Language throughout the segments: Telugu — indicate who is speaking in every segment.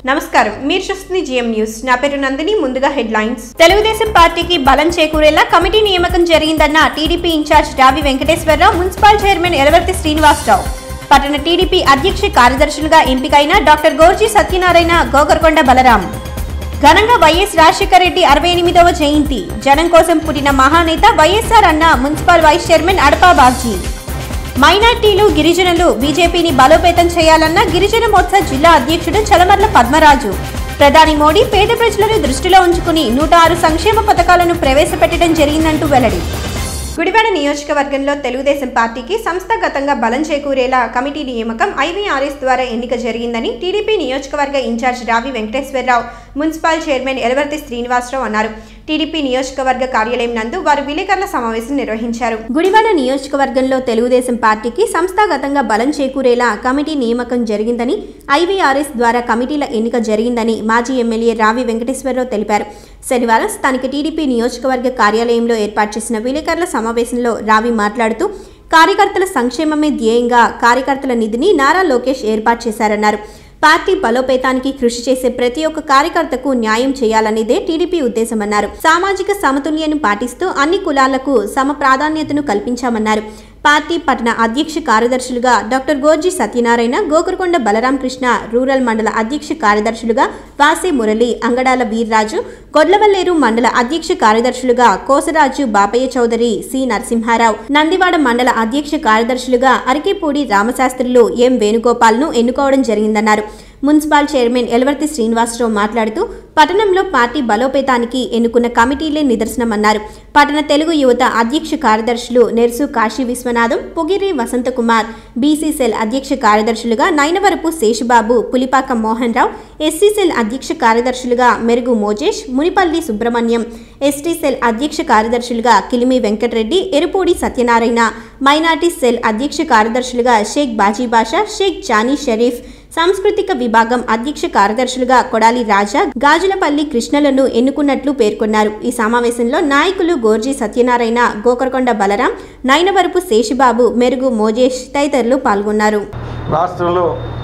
Speaker 1: నమస్కారం మీరు చూస్తుంది జిఎం న్యూస్ నా పేరు నందిని ముందుగా హెడ్లైన్స్ తెలుగుదేశం పార్టీకి బలం చేకూరేలా కమిటీ నియామకం జరిగిందన్న TDP in charge Dabi Venkateswararao municipal chairman Elavarthi Srinivasarao పట్టణ టీడీపీ అధ్యక్ష కార్యదర్శులుగా ఎంపికైన డాక్టర్ గోర్జీ సత్యనారాయణ గోకర్కొండ బలరాం ఘనంగా వైఎస్ రాజశేఖర రెడ్డి అరవై ఎనిమిదవ జయంతి జనం కోసం పుట్టిన మహానేత వైఎస్ఆర్ అన్న municipal vice chairman Adapa Babji మైనార్టీలు గిరిజనులు బీజేపీని బలోపేతం చేయాలన్న గిరిజన మోర్చా జిల్లా అధ్యక్షుడు చలమర్ల పద్మరాజు ప్రధాని మోడీ పేద ప్రజలను దృష్టిలో ఉంచుకుని నూట ఆరు సంక్షేమ పథకాలను ప్రవేశపెట్టడం జరిగిందంటూ వెల్లడి గుడివాడ నియోజకవర్గంలో తెలుగుదేశం పార్టీకి సంస్థాగతంగా బలం చేకూరేలా కమిటీ నియామకం ఐవీఆర్ఎస్ ద్వారా ఎన్నిక జరిగిందని టీడీపీ నియోజకవర్గ in charge Ravi Venkateswararao municipal chairman Elavarthi Srinivasarao అన్నారు టీడీపీ నియోజకవర్గ కార్యాలయం నందు వారు విలేకరుల సమావేశం నిర్వహించారు గుడివాడ నియోజకవర్గంలో తెలుగుదేశం పార్టీకి సంస్థాగతంగా బలం చేకూరేలా కమిటీ నియామకం జరిగిందని ఐవీఆర్ఎస్ ద్వారా కమిటీల ఎన్నిక జరిగిందని మాజీ ఎమ్మెల్యే రావి వెంకటేశ్వరరావు తెలిపారు శనివారం స్థానిక టీడీపీ నియోజకవర్గ కార్యాలయంలో ఏర్పాటు చేసిన విలేకరుల సమావేశంలో రావి మాట్లాడుతూ కార్యకర్తల సంక్షేమమే ధ్యేయంగా కార్యకర్తల నిధిని నారా లోకేష్ ఏర్పాటు చేశారన్నారు పార్టీ బలోపేతానికి కృషి చేసే ప్రతి ఒక్క కార్యకర్తకు న్యాయం చేయాలనేదే టీడీపీ ఉద్దేశమన్నారు సామాజిక సమతుల్యను పాటిస్తూ అన్ని కులాలకు సమ ప్రాధాన్యతను కల్పించామన్నారు పార్టీ పట్టణ అధ్యక్ష కార్యదర్శులుగా డాక్టర్ గోర్జీ సత్యనారాయణ గోకరకొండ బలరాం కృష్ణ రూరల్ మండల అధ్యక్ష కార్యదర్శులుగా వాసే మురళి అంగడాల వీర్రాజు గొడ్లవల్లేరు మండల అధ్యక్ష కార్యదర్శులుగా కోసరాజు బాపయ్య చౌదరి సి నరసింహారావు నందివాడ మండల అధ్యక్ష కార్యదర్శులుగా అరికేపూడి రామశాస్త్రులు ఎం వేణుగోపాల్ను ఎన్నుకోవడం జరిగిందన్నారు మున్సిపల్ చైర్మన్ ఎలవర్తి శ్రీనివాసరావు మాట్లాడుతూ పట్టణంలో పార్టీ బలోపేతానికి ఎన్నుకున్న కమిటీలే నిదర్శనమన్నారు పట్టణ తెలుగు యువత అధ్యక్ష కార్యదర్శులు నెర్సు కాశీ విశ్వనాథం పొగిరి వసంతకుమార్ బీసీ సెల్ అధ్యక్ష కార్యదర్శులుగా నైనవరపు శేషబాబు పులిపాక మోహన్ రావు ఎస్సీ సెల్ అధ్యక్ష కార్యదర్శులుగా మెరుగు మోజేష్ మునిపల్లి సుబ్రహ్మణ్యం ఎస్టీ సెల్ అధ్యక్ష కార్యదర్శులుగా కిలిమి వెంకటరెడ్డి ఎరుపూడి సత్యనారాయణ మైనార్టీ సెల్ అధ్యక్ష కార్యదర్శులుగా షేక్ బాజీబాషా షేక్ జానీ షరీఫ్ సాంస్కృతిక విభాగం అధ్యక్ష కార్యదర్శులుగా కొడాలి రాజా గాజులపల్లి కృష్ణలను ఎన్నుకున్నట్లు పేర్కొన్నారు ఈ సమావేశంలో నాయకులు గోర్జీ సత్యనారాయణ గోకరకొండ బలరాం నైనవరపు శేషిబాబు మెరుగు మోజేష్ తదితరులు పాల్గొన్నారు
Speaker 2: రాష్ట్రంలో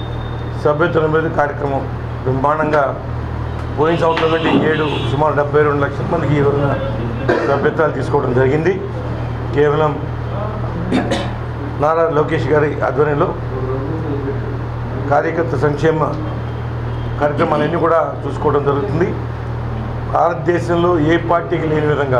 Speaker 2: సభ్యత్వం మీద కార్యక్రమం బ్రహ్మాండంగా పోయిన సంవత్సరం నుండి ఏడు సుమారు డెబ్బై రెండు లక్షల మందికి ఈ రోజున సభ్యత్వాలు తీసుకోవడం జరిగింది కేవలం నారా లోకేష్ గారి ఆధ్వర్యంలో కార్యకర్త సంక్షేమ కార్యక్రమాలన్నీ కూడా చూసుకోవడం జరుగుతుంది భారతదేశంలో ఏ పార్టీకి లేని విధంగా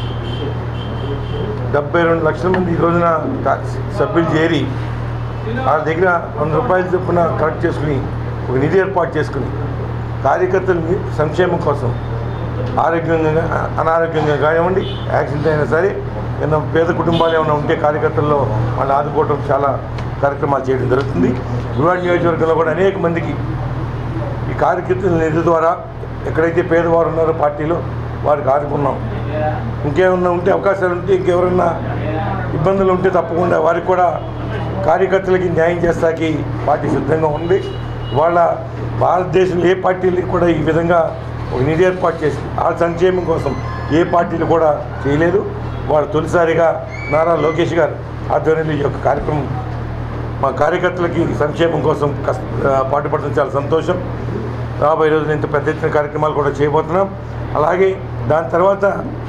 Speaker 2: డెబ్బై రెండు లక్షల మంది ఈ రోజున కా- సభ్యులు చేరి వాళ్ళ దగ్గర వంద రూపాయలు చొప్పున కలెక్ట్ చేసుకుని ఒక నిధి ఏర్పాటు చేసుకుని కార్యకర్తల ని- సంక్షేమం కోసం ఆరోగ్యంగా అనారోగ్యంగా కానివ్వండి యాక్సిడెంట్ అయినా సరే ఏదైనా పేద కుటుంబాలు ఏమైనా ఉంటే కార్యకర్తల్లో వాళ్ళు ఆదుకోవడం చాలా కార్యక్రమాలు చేయడం జరుగుతుంది గురువాడ నియోజకవర్గంలో కూడా అనేక మందికి ఈ కార్యకర్తల నిధి ద్వారా ఎక్కడైతే పేదవారు ఉన్నారో పార్టీలో వారికి ఆదుకున్నాం ఇంకేమన్నా ఉంటే అవకాశాలు ఉంటే ఇంకెవరన్నా ఇబ్బందులు ఉంటే తప్పకుండా వారికి కూడా కార్యకర్తలకి న్యాయం చేస్తాకి పార్టీ సిద్ధంగా ఉంది వాళ్ళ భారతదేశంలో ఏ పార్టీలు కూడా ఈ విధంగా ఒక నిధి ఏర్పాటు చేసి ఆ సంక్షేమం కోసం ఏ పార్టీలు కూడా చేయలేదు వాళ్ళు తొలిసారిగా నారా లోకేష్ గారు ఆధ్వర్యంలో ఈ యొక్క కార్యక్రమం మా కార్యకర్తలకి సంక్షేమం కోసం కష్ట ఆ, పాటుపడడం చాలా సంతోషం రాబోయే రోజున ఇంత పెద్ద ఎత్తున కార్యక్రమాలు కూడా చేయబోతున్నాం అలాగే దాని తర్వాత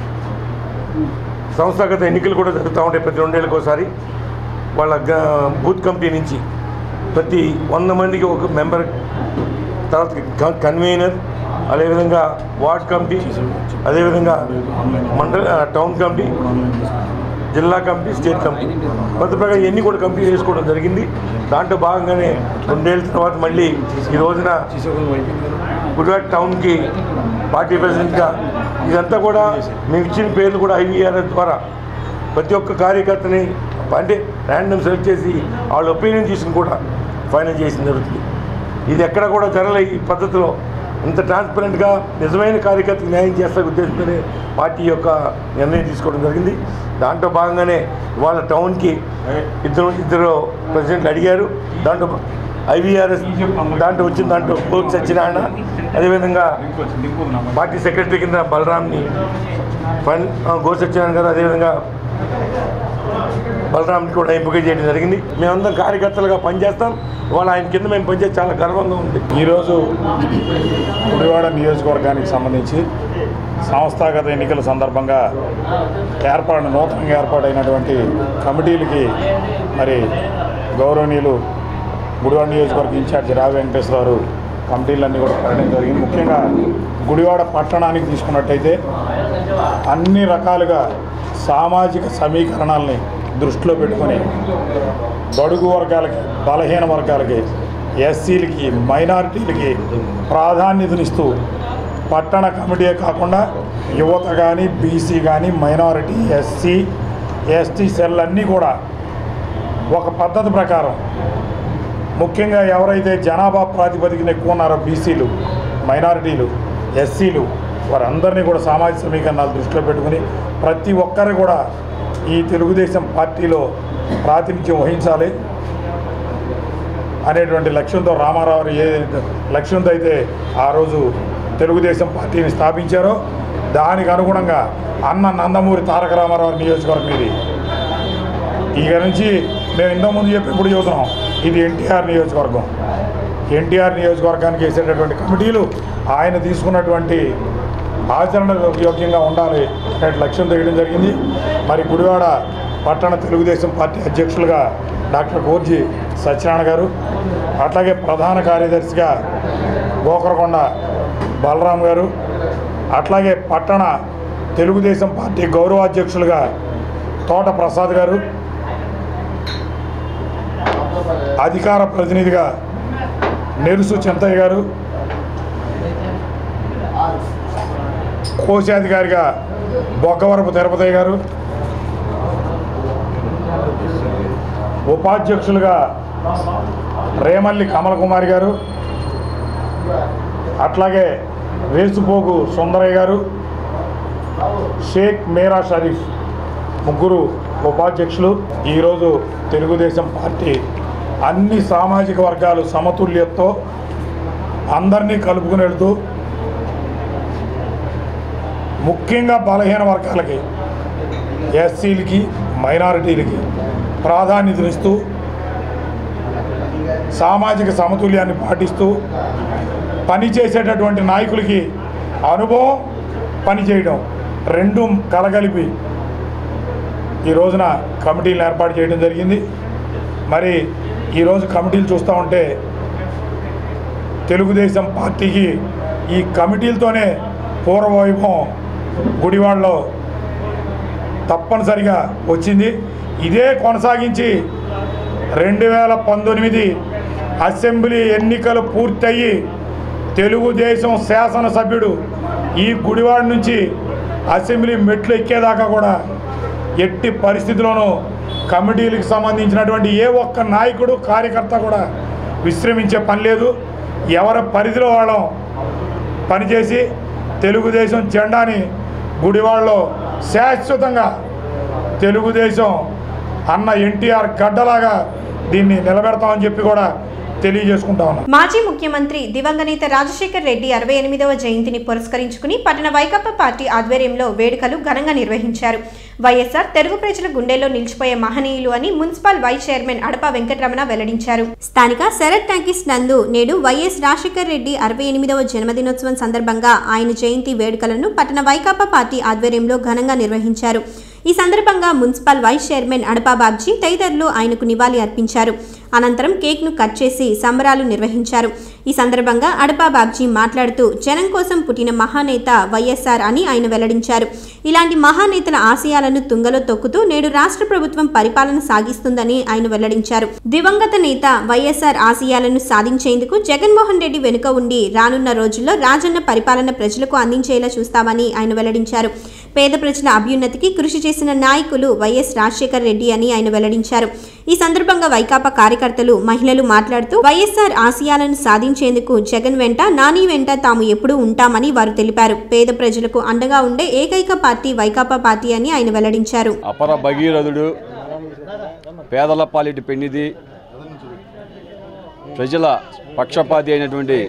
Speaker 2: సంస్థాగత ఎన్నికలు కూడా జరుగుతూ ఉంటాయి ప్రతి రెండేళ్ళకి ఒకసారి వాళ్ళ గ- బూత్ కమిటీ నుంచి ప్రతి వంద మందికి ఒక మెంబర్ తర్వాత క- కన్వీనర్ అదేవిధంగా వార్డ్ కమిటీ అదేవిధంగా మండల ఆ, టౌన్ కమిటీ జిల్లా కమిటీ స్టేట్ కమిటీ కొత్త ప్రకారం ఇవన్నీ కూడా కంప్లీట్ చేసుకోవడం జరిగింది దాంట్లో భాగంగానే రెండేళ్ళ తర్వాత మళ్ళీ ఈ రోజున గుడివాడ టౌన్కి పార్టీ ప్రెసిడెంట్గా ఇదంతా కూడా మేము ఇచ్చిన పేర్లు కూడా ఐవీఆర్ఎస్ ద్వారా ప్రతి ఒక్క కార్యకర్తని అంటే ర్యాండమ్ సెలెక్ట్ చేసి వాళ్ళ ఒపీనియన్ తీసుకుని కూడా ఫైనల్ చేసిన జరుగుతుంది ఇది ఎక్కడ కూడా జరగలే ఈ పద్ధతిలో ఇంత ట్రాన్స్పరెంట్గా నిజమైన కార్యకర్తకు న్యాయం చేస్తా ఉద్దేశంతోనే పార్టీ యొక్క నిర్ణయం తీసుకోవడం జరిగింది దాంట్లో భాగంగానే ఇవాళ టౌన్కి ఇద్దరు ఇద్దరు ప్రెసిడెంట్లు అడిగారు దాంట్లో ఐవీఆర్ఎస్ దాంట్లో వచ్చిన దాంట్లో కోచ్ సత్యనారాయణ అదేవిధంగా పార్టీ సెక్రటరీ కింద బలరాంని ఫైన్ గో సత్యనారాయణ గారు అదేవిధంగా బలరాంని కూడా ఎంపిక చేయడం జరిగింది మేమందరం కార్యకర్తలుగా పనిచేస్తాం వాళ్ళ ఆయన కింద మేము పనిచేసి చాలా గర్వంగా ఉంది
Speaker 3: ఈరోజు గుడివాడ నియోజకవర్గానికి సంబంధించి సంస్థాగత ఎన్నికల సందర్భంగా ఏర్పాటు నూతనంగా ఏర్పాటైనటువంటి కమిటీలకి మరి గౌరవనీయులు గుడివాడ నియోజకవర్గ ఇన్ఛార్జి రావి వెంకటేశ్వరరావు కమిటీలన్నీ కూడా పెట్టడం జరిగింది ముఖ్యంగా గుడివాడ పట్టణానికి తీసుకున్నట్టయితే అన్ని రకాలుగా సామాజిక సమీకరణాలని దృష్టిలో పెట్టుకొని బడుగు వర్గాలకి బలహీన వర్గాలకి ఎస్సీలకి మైనారిటీలకి ప్రాధాన్యతనిస్తూ పట్టణ కమిటీయే కాకుండా యువత కానీ బీసీ కానీ మైనారిటీ ఎస్సీ ఎస్టీ సెల్ అన్నీ కూడా ఒక పద్ధతి ప్రకారం ముఖ్యంగా ఎవరైతే జనాభా ప్రాతిపదికన ఎక్కువ ఉన్నారో బీసీలు మైనారిటీలు ఎస్సీలు వారందరినీ కూడా సామాజిక సమీకరణాలు దృష్టిలో పెట్టుకుని ప్రతి ఒక్కరు కూడా ఈ తెలుగుదేశం పార్టీలో ప్రాతినిధ్యం వహించాలి అనేటువంటి లక్ష్యంతో రామారావు ఏ లక్ష్యంతో అయితే ఆ రోజు తెలుగుదేశం పార్టీని స్థాపించారో దానికి అనుగుణంగా అన్న నందమూరి తారక రామారావు నియోజకవర్గం ఇది ఇక నుంచి నేను ఇంతకుముందు చెప్పి ఇప్పుడు చెబుతున్నాం ఇది ఎన్టీఆర్ నియోజకవర్గం ఎన్టీఆర్ నియోజకవర్గానికి వేసేటటువంటి కమిటీలు ఆయన తీసుకున్నటువంటి ఆచరణ యోగ్యంగా ఉండాలి అనే లక్ష్యం వేయడం జరిగింది మరి గుడివాడ పట్టణ తెలుగుదేశం పార్టీ అధ్యక్షులుగా డాక్టర్ గోర్జీ సత్యనారాయణ గారు అట్లాగే ప్రధాన కార్యదర్శిగా గోకరకొండ బలరాం గారు అట్లాగే పట్టణ తెలుగుదేశం పార్టీ గౌరవాధ్యక్షులుగా తోట ప్రసాద్ గారు అధికార ప్రతినిధిగా నెరుసు చింతయ్య గారు కోశాధికారిగా బొగ్గవరపు తిరుపతయ్య గారు ఉపాధ్యక్షులుగా రేమల్లి కమల కుమారి గారు అట్లాగే వేసుపోగు సుందరయ్య గారు షేక్ మీరా షరీఫ్ ముగ్గురు ఉపాధ్యక్షులు ఈరోజు తెలుగుదేశం పార్టీ అన్ని సామాజిక వర్గాలు సమతుల్యతతో అందరినీ కలుపుకుని వెళ్తూ ముఖ్యంగా బలహీన వర్గాలకి ఎస్సీలకి మైనారిటీలకి ప్రాధాన్యతనిస్తూ సామాజిక సమతుల్యాన్ని పాటిస్తూ పనిచేసేటటువంటి నాయకులకి అనుభవం పనిచేయడం రెండు కలగలిపి ఈ రోజున కమిటీలను ఏర్పాటు చేయడం జరిగింది మరి ఈరోజు కమిటీలు చూస్తూ ఉంటే తెలుగుదేశం పార్టీకి ఈ కమిటీలతోనే పూర్వవైభవం గుడివాడలో తప్పనిసరిగా వచ్చింది ఇదే కొనసాగించి రెండు వేల పంతొమ్మిది అసెంబ్లీ ఎన్నికలు పూర్తయి తెలుగుదేశం శాసనసభ్యుడు ఈ గుడివాడ నుంచి అసెంబ్లీ మెట్లు ఎక్కేదాకా కూడా ఎట్టి పరిస్థితుల్లోనూ కమిటీలకు సంబంధించినటువంటి ఏ ఒక్క నాయకుడు కార్యకర్త కూడా విశ్రమించే పని లేదు ఎవరి పరిధిలో వాళ్ళం పనిచేసి తెలుగుదేశం జెండాని గుడివాడలో శాశ్వతంగా తెలుగుదేశం అన్న ఎన్టీఆర్ గడ్డలాగా దీన్ని నిలబెడతామని చెప్పి కూడా తెలియజేసుకుంటా ఉన్నాం
Speaker 1: మాజీ ముఖ్యమంత్రి దివంగనేత రాజశేఖర్ రెడ్డి అరవై ఎనిమిదవ జయంతిని పురస్కరించుకుని పట్టణ వైకాపా పార్టీ ఆధ్వర్యంలో వేడుకలు ఘనంగా నిర్వహించారు వైఎస్ఆర్ తెలుగు ప్రజల గుండెల్లో నిలిచిపోయే మహనీయులు అని municipal vice chairman Adapa Venkataramana వెల్లడించారు స్థానిక శరత్ టాకీస్ నందు నేడు వైఎస్ రాజశేఖర్ రెడ్డి అరవై ఎనిమిదవ జన్మదినోత్సవం సందర్భంగా ఆయన జయంతి వేడుకలను పట్టణ వైకాపా పార్టీ ఆధ్వర్యంలో ఘనంగా నిర్వహించారు ఈ సందర్భంగా municipal vice chairman Adapa Babji తదితరులు ఆయనకు నివాళి అర్పించారు అనంతరం కేక్ను కట్ చేసి సంబరాలు నిర్వహించారు ఈ సందర్భంగా అడపా బాబ్జీ మాట్లాడుతూ జనం కోసం పుట్టిన మహానేత వైఎస్ఆర్ అని ఆయన వెల్లడించారు ఇలాంటి మహానేతల ఆశయాలను తుంగలో తొక్కుతూ నేడు రాష్ట్ర ప్రభుత్వం పరిపాలన సాగిస్తుందని ఆయన వెల్లడించారు దివంగత నేత వైఎస్ఆర్ ఆశయాలను సాధించేందుకు జగన్మోహన్ రెడ్డి వెనుక ఉండి రానున్న రోజుల్లో రాజన్న పరిపాలన ప్రజలకు అందించేలా చూస్తామని ఆయన వెల్లడించారు పేద ప్రజల అభ్యున్నతికి కృషి చేసిన నాయకులు వైఎస్ రాజశేఖర్ రెడ్డి అని ఆయన వెల్లడించారు ఈ సందర్భంగా వైకాపా కార్యకర్తలు మహిళలు మాట్లాడుతూ వైఎస్ఆర్ ఆశయాలను సాధించేందుకు జగన్ వెంట నాని వెంట తాము ఎప్పుడూ ఉంటామని వారు తెలిపారు పేద ప్రజలకు అండగా ఉండే ఏకైక పార్టీ వైకాపా పార్టీ అని ఆయన వెల్లడించారు
Speaker 4: అపర భగీరథుడు పేదల పాలిటి పెన్నిది ప్రజల పక్షపాతి అయినటువంటి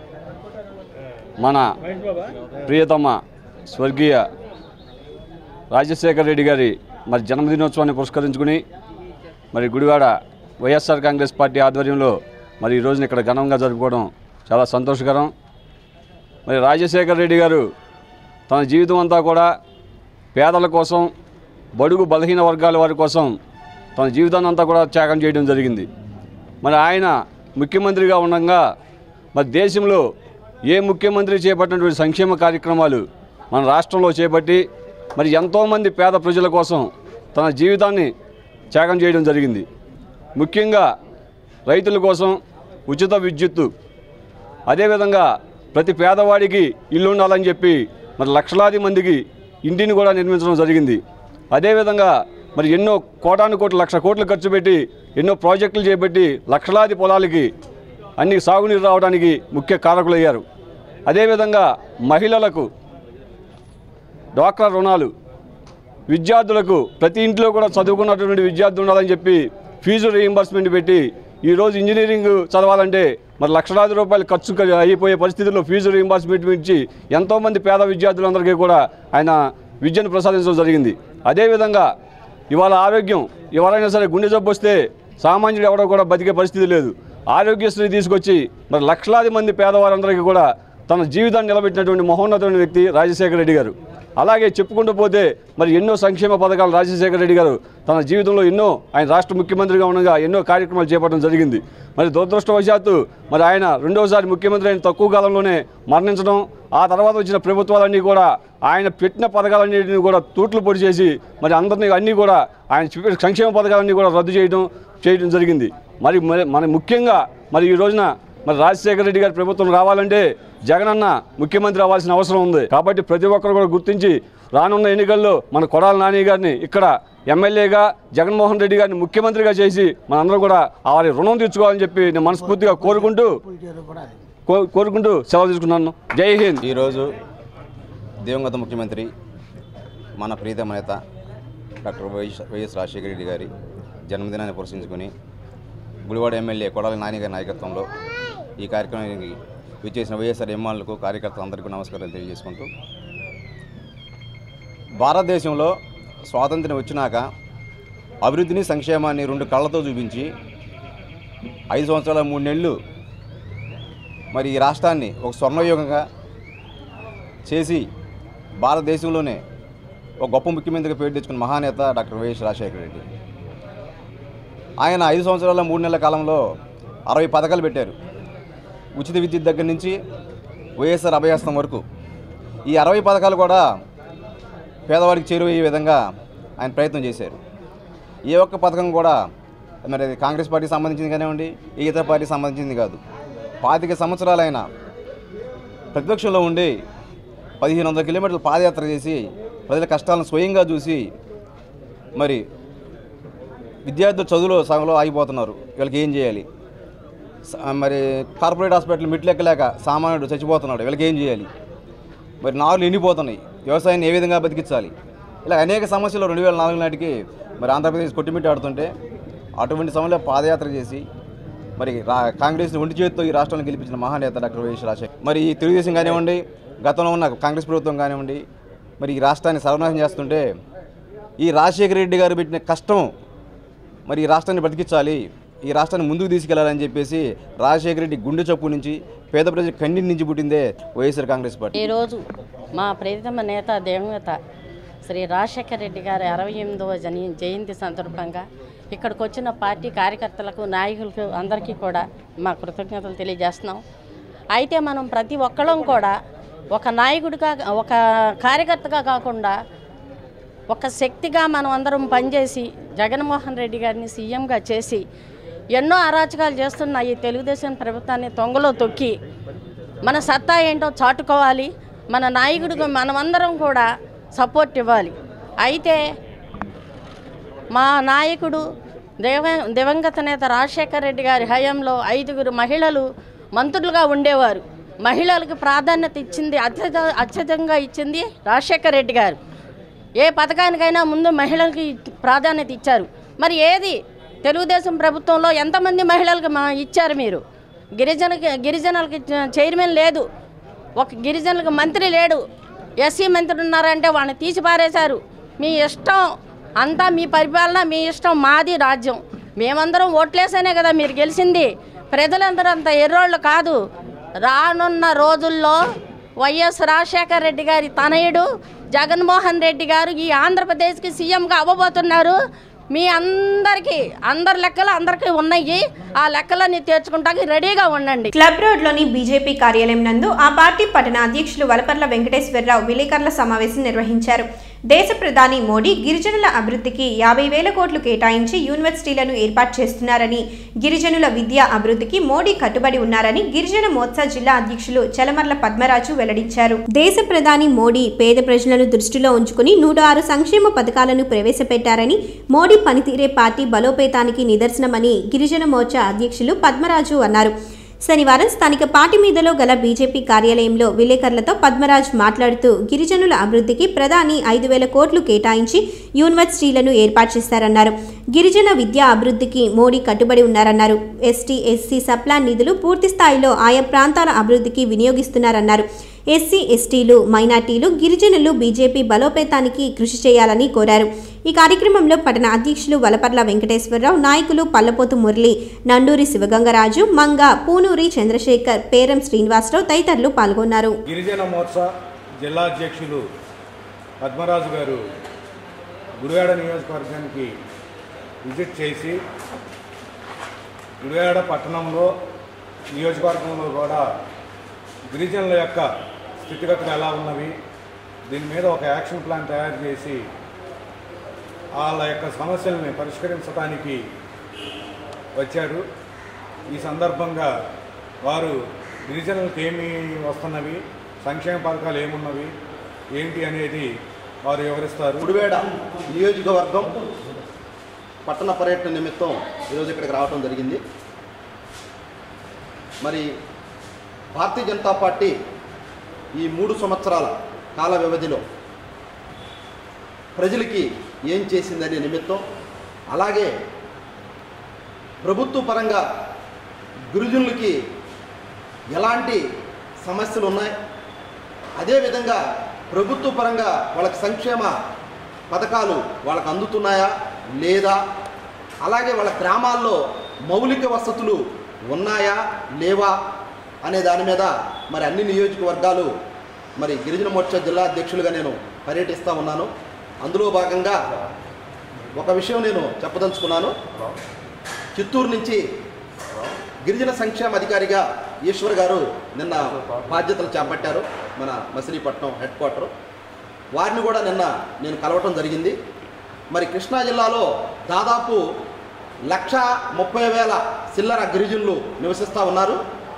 Speaker 4: మన ప్రియతమ స్వర్గీయ రాజశేఖర రెడ్డి గారి మరి జన్మదినోత్సవాన్ని పురస్కరించుకుని మరి గుడివాడ వైఎస్ఆర్ కాంగ్రెస్ పార్టీ ఆధ్వర్యంలో మరి ఈ రోజున ఇక్కడ ఘనంగా జరుపుకోవడం చాలా సంతోషకరం మరి రాజశేఖర్ రెడ్డి గారు తన జీవితం అంతా కూడా పేదల కోసం బడుగు బలహీన వర్గాల వారి కోసం తన జీవితాన్ని అంతా కూడా త్యాగం చేయడం జరిగింది మరి ఆయన ముఖ్యమంత్రిగా ఉండగా మరి దేశంలో ఏ ముఖ్యమంత్రి చేపట్టినటువంటి సంక్షేమ కార్యక్రమాలు మన రాష్ట్రంలో చేపట్టి మరి ఎంతోమంది పేద ప్రజల కోసం తన జీవితాన్ని త్యాగం చేయడం జరిగింది ముఖ్యంగా రైతుల కోసం ఉచిత విద్యుత్తు అదేవిధంగా ప్రతి పేదవాడికి ఇల్లు ఉండాలని చెప్పి మరి లక్షలాది మందికి ఇంటిని కూడా నిర్మించడం జరిగింది అదేవిధంగా మరి ఎన్నో కోటాను కోట్లు లక్ష కోట్లు ఖర్చు పెట్టి ఎన్నో ప్రాజెక్టులు చేపట్టి లక్షలాది పొలాలకి అన్ని సాగునీరు రావడానికి ముఖ్య కారకులయ్యారు అదేవిధంగా మహిళలకు డ్వాక్రా రుణాలు విద్యార్థులకు ప్రతి ఇంట్లో కూడా చదువుకున్నటువంటి విద్యార్థులు ఉండాలని చెప్పి ఫీజు రీయింబర్స్మెంట్ పెట్టి ఈరోజు ఇంజనీరింగ్ చదవాలంటే మరి లక్షలాది రూపాయలు ఖర్చు క- అయిపోయే పరిస్థితుల్లో ఫీజు రీయింబర్స్మెంట్ ఇచ్చి ఎంతోమంది పేద విద్యార్థులందరికీ కూడా ఆయన విద్యను ప్రసాదించడం జరిగింది అదేవిధంగా ఇవాళ ఆరోగ్యం ఎవరైనా సరే గుండె జబ్బు వస్తే సామాన్యుడు ఎవడో కూడా బతికే పరిస్థితి లేదు ఆరోగ్యశ్రీ తీసుకొచ్చి మరి లక్షలాది మంది పేదవారందరికీ కూడా తన జీవితాన్ని నిలబెట్టినటువంటి మహోన్నతమైన వ్యక్తి రాజశేఖర రెడ్డి గారు అలాగే చెప్పుకుంటూ పోతే మరి ఎన్నో సంక్షేమ పథకాలు రాజశేఖర రెడ్డి గారు తన జీవితంలో ఎన్నో ఆయన రాష్ట్ర ముఖ్యమంత్రిగా ఉండగా ఎన్నో కార్యక్రమాలు చేపట్టడం జరిగింది మరి దురదృష్టవశాత్తు మరి ఆయన రెండోసారి ముఖ్యమంత్రి అయిన తక్కువ కాలంలోనే మరణించడం ఆ తర్వాత వచ్చిన ప్రభుత్వాలన్నీ కూడా ఆయన పెట్టిన పథకాలన్నింటినీ కూడా తూట్లు పొడి చేసి మరి అందరినీ అన్నీ కూడా ఆయన చెప్పిన సంక్షేమ పథకాలన్నీ కూడా రద్దు చేయడం చేయడం జరిగింది మరి మరి మన ముఖ్యంగా మరి ఈ రోజున మరి రాజశేఖర రెడ్డి గారి ప్రభుత్వం రావాలంటే జగనన్న ముఖ్యమంత్రి అవ్వాల్సిన అవసరం ఉంది కాబట్టి ప్రతి ఒక్కరు కూడా గుర్తించి రానున్న ఎన్నికల్లో మన కొడాల నాని గారిని ఇక్కడ ఎమ్మెల్యేగా జగన్మోహన్ రెడ్డి గారిని ముఖ్యమంత్రిగా చేసి మనందరూ కూడా వారి రుణం తీర్చుకోవాలని చెప్పి నేను మనస్ఫూర్తిగా కోరుకుంటూ కో- కోరుకుంటూ సెలవు తీసుకున్నాను జై హింద్
Speaker 5: ఈరోజు దివంగత ముఖ్యమంత్రి మన ప్రీతమ నేత doctor YS YS Rajasekhara Reddy గారి జన్మదినాన్ని పురస్కరించుకొని గుడివాడ ఎమ్మెల్యే కొడాలి నాని గారి నాయకత్వంలో ఈ కార్యక్రమానికి విచ్చేసిన వైఎస్ఆర్ ఎమ్మెల్యేలకు కార్యకర్తలందరికీ నమస్కారాలు తెలియజేసుకుంటూ భారతదేశంలో స్వాతంత్ర్యం వచ్చినాక అభివృద్ధిని సంక్షేమాన్ని రెండు కళ్ళతో చూపించి ఐదు సంవత్సరాల మూడు నెలలు మరి ఈ రాష్ట్రాన్ని ఒక స్వర్ణయుగంగా చేసి భారతదేశంలోనే ఒక గొప్ప ముఖ్యమంత్రిగా పేరు తెచ్చుకున్న మహానేత డాక్టర్ వైఎస్ రాజశేఖర రెడ్డి ఆయన ఐదు సంవత్సరాల మూడు నెలల కాలంలో అరవై పథకాలు పెట్టారు ఉచిత విద్యుత్ దగ్గర నుంచి వైఎస్ఆర్ అభయహస్తం వరకు ఈ అరవై పథకాలు కూడా పేదవాడికి చేరువయ్యే విధంగా ఆయన ప్రయత్నం చేశారు ఏ ఒక్క పథకం కూడా మరి అది కాంగ్రెస్ పార్టీకి సంబంధించింది కానివ్వండి ఏ ఇతర పార్టీకి సంబంధించింది కాదు పాతిక సంవత్సరాలైన ప్రతిపక్షంలో ఉండి పదిహేను వందల కిలోమీటర్లు పాదయాత్ర చేసి ప్రజల కష్టాలను స్వయంగా చూసి మరి విద్యార్థులు చదువులో సగంలో ఆగిపోతున్నారు వీళ్ళకి ఏం చేయాలి స- మరి కార్పొరేట్ హాస్పిటల్ మెట్లెక్కలేక సామాన్యుడు చచ్చిపోతున్నాడు వీళ్ళకి ఏం చేయాలి మరి నారులు ఎండిపోతున్నాయి వ్యవసాయాన్ని ఏ విధంగా బతికించాలి ఇలా అనేక సమస్యలు రెండు వేల నాలుగు నాటికి మరి ఆంధ్రప్రదేశ్ కొట్టిమిట్టి ఆడుతుంటే అటువంటి సమయంలో పాదయాత్ర చేసి మరి రా కాంగ్రెస్ని ఒంటి చేతితో ఈ రాష్ట్రాన్ని గెలిపించిన మహానేత డాక్టర్ వైఎస్ రాజశేఖర్ మరి ఈ తెలుగుదేశం కానివ్వండి గతంలో ఉన్న కాంగ్రెస్ ప్రభుత్వం కానివ్వండి మరి ఈ రాష్ట్రాన్ని సర్వనాశనం చేస్తుంటే ఈ రాజశేఖర రెడ్డి గారు పెట్టిన కష్టం మరి ఈ రాష్ట్రాన్ని బతికించాలి ఈ రాష్ట్రాన్ని ముందుకు తీసుకెళ్లాలని చెప్పేసి రాజశేఖర రెడ్డి గుండె చప్పు నుంచి పేద ప్రజల కన్నీటి నుంచి పుట్టిందే వైఎస్ఆర్ కాంగ్రెస్ పార్టీ
Speaker 6: ఈరోజు మా ప్రియతమ నేత దివంగత శ్రీ రాజశేఖర రెడ్డి గారి అరవై ఎనిమిదవ జని జయంతి సందర్భంగా ఇక్కడికి వచ్చిన పార్టీ కార్యకర్తలకు నాయకులకు అందరికీ కూడా మా కృతజ్ఞతలు తెలియజేస్తున్నాం అయితే మనం ప్రతి ఒక్కళ్ళం కూడా ఒక నాయకుడిగా ఒక కార్యకర్తగా కాకుండా ఒక శక్తిగా మనం అందరం పనిచేసి జగన్మోహన్ రెడ్డి గారిని సీఎంగా చేసి ఎన్నో అరాచకాలు చేస్తున్న ఈ తెలుగుదేశం ప్రభుత్వాన్ని తొంగలో తొక్కి మన సత్తా ఏంటో చాటుకోవాలి మన నాయకుడికి మనమందరం కూడా సపోర్ట్ ఇవ్వాలి అయితే మా నాయకుడు దేవ దివంగత నేత రాజశేఖర రెడ్డి గారి హయాంలో ఐదుగురు మహిళలు మంత్రులుగా ఉండేవారు మహిళలకు ప్రాధాన్యత ఇచ్చింది అత్యధ అత్యధికంగా ఇచ్చింది రాజశేఖర రెడ్డి గారు ఏ పథకానికైనా ముందు మహిళలకి ప్రాధాన్యత ఇచ్చారు మరి ఏది తెలుగుదేశం ప్రభుత్వంలో ఎంతమంది మహిళలకు మా ఇచ్చారు మీరు గిరిజనకి గిరిజనులకి చైర్మన్ లేదు ఒక గిరిజనులకు మంత్రి లేడు ఎస్సీ మంత్రి ఉన్నారంటే వాళ్ళని తీసి పారేశారు మీ ఇష్టం అంతా మీ పరిపాలన మీ ఇష్టం మాది రాజ్యం మేమందరం ఓట్లేసేనే కదా మీరు గెలిచింది ప్రజలందరూ అంత ఎర్రోళ్ళు కాదు రానున్న రోజుల్లో వైఎస్ రాజశేఖర రెడ్డి గారి తనయుడు జగన్మోహన్ రెడ్డి గారు ఈ ఆంధ్రప్రదేశ్కి సీఎంగా అవ్వబోతున్నారు మీ అందరికీ అందరి లెక్కలు అందరికీ ఉన్నాయి ఆ లెక్కలన్నీ తీర్చుకుంటాకి రెడీగా ఉండండి
Speaker 1: క్లబ్ రోడ్లోని బీజేపీ కార్యాలయం నందు ఆ పార్టీ పట్టణ అధ్యక్షులు వలపర్ల వెంకటేశ్వరరావు విలేకరుల సమావేశం నిర్వహించారు దేశ ప్రధాని మోడీ గిరిజనుల అభివృద్ధికి యాభై వేల కోట్లు కేటాయించి యూనివర్సిటీలను ఏర్పాటు చేస్తున్నారని గిరిజనుల విద్యా అభివృద్ధికి మోడీ కట్టుబడి ఉన్నారని గిరిజన మోర్చా జిల్లా అధ్యక్షులు చలమర్ల పద్మరాజు వెల్లడించారు దేశ ప్రధాని మోడీ పేద ప్రజలను దృష్టిలో ఉంచుకుని నూట ఆరు సంక్షేమ పథకాలను ప్రవేశపెట్టారని మోడీ పనితీరే పార్టీ బలోపేతానికి నిదర్శనమని గిరిజన మోర్చా అధ్యక్షులు పద్మరాజు అన్నారు శనివారం స్థానిక పాటిమీదలో గల బీజేపీ కార్యాలయంలో విలేకరులతో పద్మరాజ్ మాట్లాడుతూ గిరిజనుల అభివృద్ధికి ప్రధాని ఐదు వేల కోట్లు కేటాయించి యూనివర్సిటీలను ఏర్పాటు చేశారన్నారు గిరిజన విద్యా అభివృద్ధికి మోడీ కట్టుబడి ఉన్నారన్నారు ఎస్టీ ఎస్సీ సప్లాన్ నిధులు పూర్తి స్థాయిలో ఆయా ప్రాంతాల అభివృద్ధికి వినియోగిస్తున్నారన్నారు ఎస్సీ ఎస్టీలు మైనార్టీలు గిరిజనులు బీజేపీ బలోపేతానికి కృషి చేయాలని కోరారు ఈ కార్యక్రమంలో పట్టణ అధ్యక్షులు వలపర్ల వెంకటేశ్వరరావు నాయకులు పల్లపోతు మురళి నండూరి శివగంగరాజు మంగ పూనూరి చంద్రశేఖర్ పేరం శ్రీనివాసరావు తదితరులు పాల్గొన్నారు
Speaker 7: గిరిజన మోర్చా జిల్లా అధ్యక్షులు పద్మరాజు గారు గుడివాడ నియోజకవర్గానికి విజిట్ చేసి గుడివాడ పట్టణంలో నియోజకవర్గంలో కూడా గిరిజనుల యొక్క స్థితిగతులు ఎలా ఉన్నవి దీని మీద ఒక యాక్షన్ ప్లాన్ తయారు చేసి వాళ్ళ యొక్క సమస్యల్ని పరిష్కరించడానికి వచ్చారు ఈ సందర్భంగా వారు గిరిజనులకు ఏమి వస్తున్నవి సంక్షేమ పథకాలు ఏమున్నవి ఏంటి అనేది వారు వివరిస్తారు
Speaker 8: గుడివేడ నియోజకవర్గం పట్టణ పర్యటన నిమిత్తం ఈరోజు ఇక్కడికి రావడం జరిగింది మరి భారతీయ జనతా పార్టీ ఈ మూడు సంవత్సరాల కాల వ్యవధిలో ప్రజలకి ఏం చేసిందనే నిమిత్తం అలాగే ప్రభుత్వ పరంగా గిరిజనులకి ఎలాంటి సమస్యలు ఉన్నాయి అదేవిధంగా ప్రభుత్వ పరంగా వాళ్ళకి సంక్షేమ పథకాలు వాళ్ళకి అందుతున్నాయా లేదా అలాగే వాళ్ళ గ్రామాల్లో మౌలిక వసతులు ఉన్నాయా లేవా అనే దాని మీద మరి అన్ని నియోజకవర్గాలు మరి గిరిజన మోర్చా జిల్లా అధ్యక్షులుగా నేను పర్యటిస్తూ ఉన్నాను అందులో భాగంగా ఒక విషయం నేను చెప్పదలుచుకున్నాను చిత్తూరు నుంచి గిరిజన సంక్షేమ అధికారిగా ఈశ్వర్ గారు నిన్న బాధ్యతలు చేపట్టారు మన మచిలీపట్నం హెడ్ క్వార్టర్ వారిని కూడా నిన్న నేను కలవటం జరిగింది మరి కృష్ణా జిల్లాలో దాదాపు లక్ష ముప్పై వేల చిల్లర గిరిజనులు నివసిస్తూ ఉన్నారు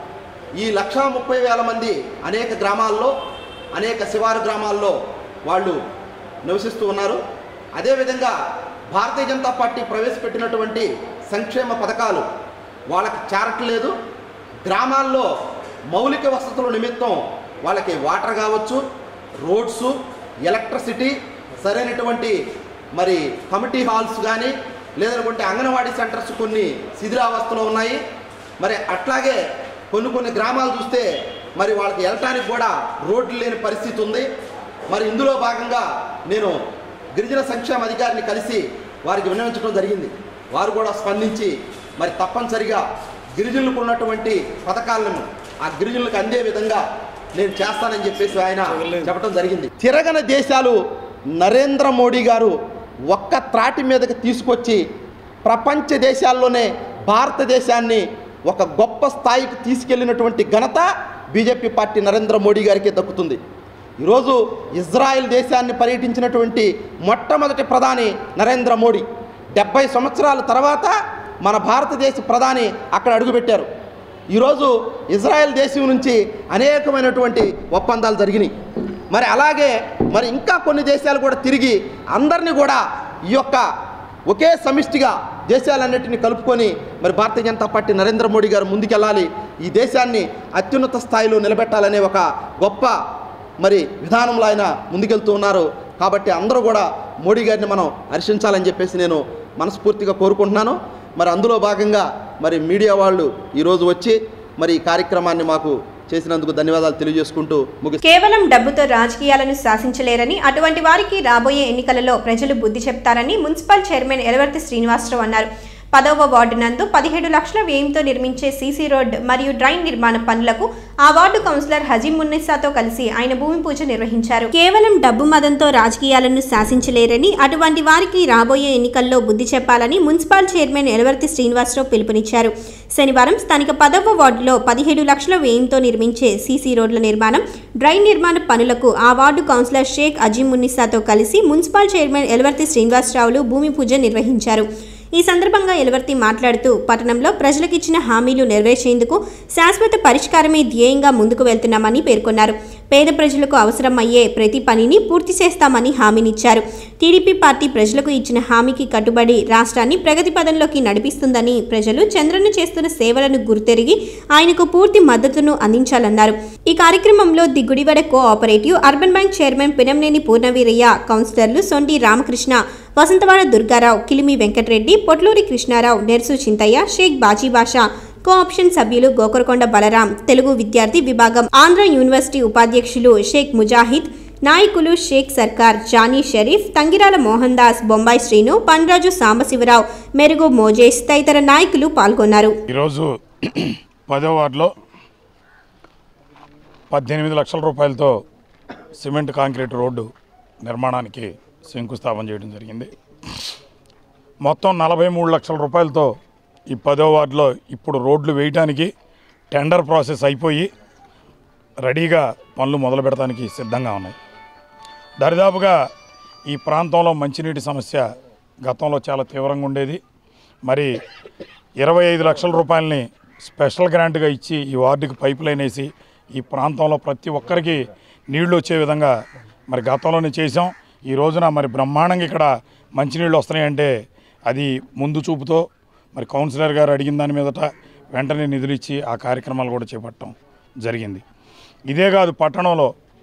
Speaker 8: ఈ లక్ష ముప్పై వేల మంది అనేక గ్రామాల్లో అనేక శివారు గ్రామాల్లో వాళ్ళు నివసిస్తూ ఉన్నారు అదేవిధంగా భారతీయ జనతా పార్టీ ప్రవేశపెట్టినటువంటి సంక్షేమ పథకాలు వాళ్ళకి చేరట్లేదు గ్రామాల్లో మౌలిక వసతుల నిమిత్తం వాళ్ళకి వాటర్ కావచ్చు రోడ్స్ ఎలక్ట్రిసిటీ సరైనటువంటి మరి కమిటీ హాల్స్ కానీ లేదనుకుంటే అంగన్వాడీ సెంటర్స్ కొన్ని శిథిలావస్థలో ఉన్నాయి మరి అట్లాగే కొన్ని కొన్ని గ్రామాలు చూస్తే మరి వాళ్ళకి వెళ్ళటానికి కూడా రోడ్లు లేని పరిస్థితి ఉంది మరి ఇందులో భాగంగా నేను గిరిజన సంక్షేమ అధికారిని కలిసి వారికి విన్నవించడం జరిగింది వారు కూడా స్పందించి మరి తప్పనిసరిగా గిరిజనులకు ఉన్నటువంటి పథకాలను ఆ గిరిజనులకు అందే విధంగా నేను చేస్తానని చెప్పేసి ఆయన చెప్పడం జరిగింది తిరగని దేశాలు నరేంద్ర మోడీ గారు ఒక్క త్రాటి మీదకి తీసుకొచ్చి ప్రపంచ దేశాల్లోనే భారతదేశాన్ని ఒక గొప్ప స్థాయికి తీసుకెళ్ళినటువంటి ఘనత బీజేపీ పార్టీ నరేంద్ర మోడీ గారికి దక్కుతుంది ఈరోజు ఇజ్రాయెల్ దేశాన్ని పర్యటించినటువంటి మొట్టమొదటి ప్రధాని నరేంద్ర మోడీ డెబ్బై సంవత్సరాల తర్వాత మన భారతదేశ ప్రధాని అక్కడ అడుగుపెట్టారు ఈరోజు ఇజ్రాయెల్ దేశం నుంచి అనేకమైనటువంటి ఒప్పందాలు జరిగినాయి మరి అలాగే మరి ఇంకా కొన్ని దేశాలు కూడా తిరిగి అందరినీ కూడా ఈ యొక్క ఒకే సమిష్టిగా దేశాలన్నిటిని కలుపుకొని మరి భారతీయ జనతా పార్టీ నరేంద్ర మోడీ గారు ముందుకెళ్ళాలి ఈ దేశాన్ని అత్యున్నత స్థాయిలో నిలబెట్టాలనే ఒక గొప్ప మరి విధానంలో ఆయన ముందుకెళ్తూ ఉన్నారు కాబట్టి అందరూ కూడా మోడీ గారిని మనం హర్షించాలని చెప్పేసి నేను మనస్ఫూర్తిగా కోరుకుంటున్నాను మరి అందులో భాగంగా మరి మీడియా వాళ్ళు ఈరోజు వచ్చి మరి ఈ కార్యక్రమాన్ని మాకు చేసినందుకు ధన్యవాదాలు తెలియజేసుకుంటూ ముగి
Speaker 1: కేవలం డబ్బుతో రాజకీయాలను శాసించలేరని అటువంటి వారికి రాబోయే ఎన్నికలలో ప్రజలు బుద్ధి చెప్తారని మున్సిపల్ చైర్మన్ ఎలవర్తి శ్రీనివాసరావు అన్నారు పదవ వార్డు నందు పదిహేడు లక్షల వ్యయంతో నిర్మించే సీసీ రోడ్ మరియు డ్రైన్ నిర్మాణ పనులకు ఆ వార్డు కౌన్సిలర్ హజీం మున్నిసాతో కలిసి ఆయన భూమి పూజ నిర్వహించారు కేవలం డబ్బు మదంతో రాజకీయాలను శాసించలేరని అటువంటి వారికి రాబోయే ఎన్నికల్లో బుద్ధి చెప్పాలని మున్సిపల్ చైర్మన్ ఎలవర్తి శ్రీనివాసరావు పిలుపునిచ్చారు శనివారం స్థానిక పదవ వార్డులో పదిహేడు లక్షల వ్యయంతో నిర్మించే సీసీ రోడ్ల నిర్మాణం డ్రైన్ నిర్మాణ పనులకు ఆ వార్డు కౌన్సిలర్ షేక్ అజీం మున్నిసాతో కలిసి మున్సిపల్ చైర్మన్ ఎలవర్తి శ్రీనివాసరావులు భూమి పూజ నిర్వహించారు ఈ సందర్భంగా ఎలవర్తి మాట్లాడుతూ పట్టణంలో ప్రజలకు ఇచ్చిన హామీలు నెరవేర్చేందుకు శాశ్వత పరిష్కారమే ధ్యేయంగా ముందుకు వెళ్తున్నామని పేర్కొన్నారు పేద ప్రజలకు అవసరం అయ్యే ప్రతి పనిని పూర్తి చేస్తామని హామీనిచ్చారు టీడీపీ పార్టీ ప్రజలకు ఇచ్చిన హామీకి కట్టుబడి రాష్ట్రాన్ని ప్రగతి పదంలోకి నడిపిస్తుందని ప్రజలు చంద్రన్న చేస్తున్న సేవలను గుర్తెరిగి ఆయనకు పూర్తి మద్దతును అందించాలన్నారు ఈ కార్యక్రమంలో the Gudivada cooperative urban bank chairman Pinnamaneni Purnaveerayya కౌన్సిలర్లు సొంటి రామకృష్ణ వసంతవాడ దుర్గారావు కిలిమి వెంకటరెడ్డి పొట్లూరి కృష్ణారావు నెర్సు చింతయ్య షేక్ బాజీబాషా కోఆప్షన్ సభ్యులు గోకరకొండ బలరాం తెలుగు విద్యార్థి విభాగం ఆంధ్ర యూనివర్సిటీ ఉపాధ్యక్షులు షేక్ ముజాహిద్ నాయకులు షేక్ సర్కార్ జానీ షరీఫ్ తంగిరాల మోహన్ దాస్ బొంబాయి శ్రీను పండ్రాజు సాంబశివరావు మెరుగు మోజేష్ తదితర నాయకులు పాల్గొన్నారు
Speaker 3: ఈరోజు పదో వార్డులో పద్దెనిమిది లక్షల రూపాయలతో సిమెంట్ కాంక్రీట్ రోడ్డు నిర్మాణానికి శంకుస్థాపన చేయడం జరిగింది మొత్తం నలభై మూడు లక్షల రూపాయలతో ఈ పదో వార్డులో ఇప్పుడు రోడ్లు వేయడానికి టెండర్ ప్రాసెస్ అయిపోయి రెడీగా పనులు మొదలు పెడటానికి సిద్ధంగా ఉన్నాయి దరిదాపుగా ఈ ప్రాంతంలో మంచినీటి సమస్య గతంలో చాలా తీవ్రంగా ఉండేది మరి ఇరవై ఐదు లక్షల రూపాయలని స్పెషల్ గ్రాంట్గా ఇచ్చి ఈ వార్డుకి పైప్ లైన్ వేసి ఈ ప్రాంతంలో ప్రతి ఒక్కరికి నీళ్లు వచ్చే విధంగా మరి గతంలోనే చేసాం ఈ రోజున మరి బ్రహ్మాండంగా ఇక్కడ మంచినీళ్ళు వస్తున్నాయంటే అది ముందు చూపుతో మరి కౌన్సిలర్ గారు అడిగిన దాని మీదట వెంటనే నిధులు ఇచ్చి ఆ కార్యక్రమాలు కూడా చేపట్టడం జరిగింది ఇదే కాదు పట్టణంలో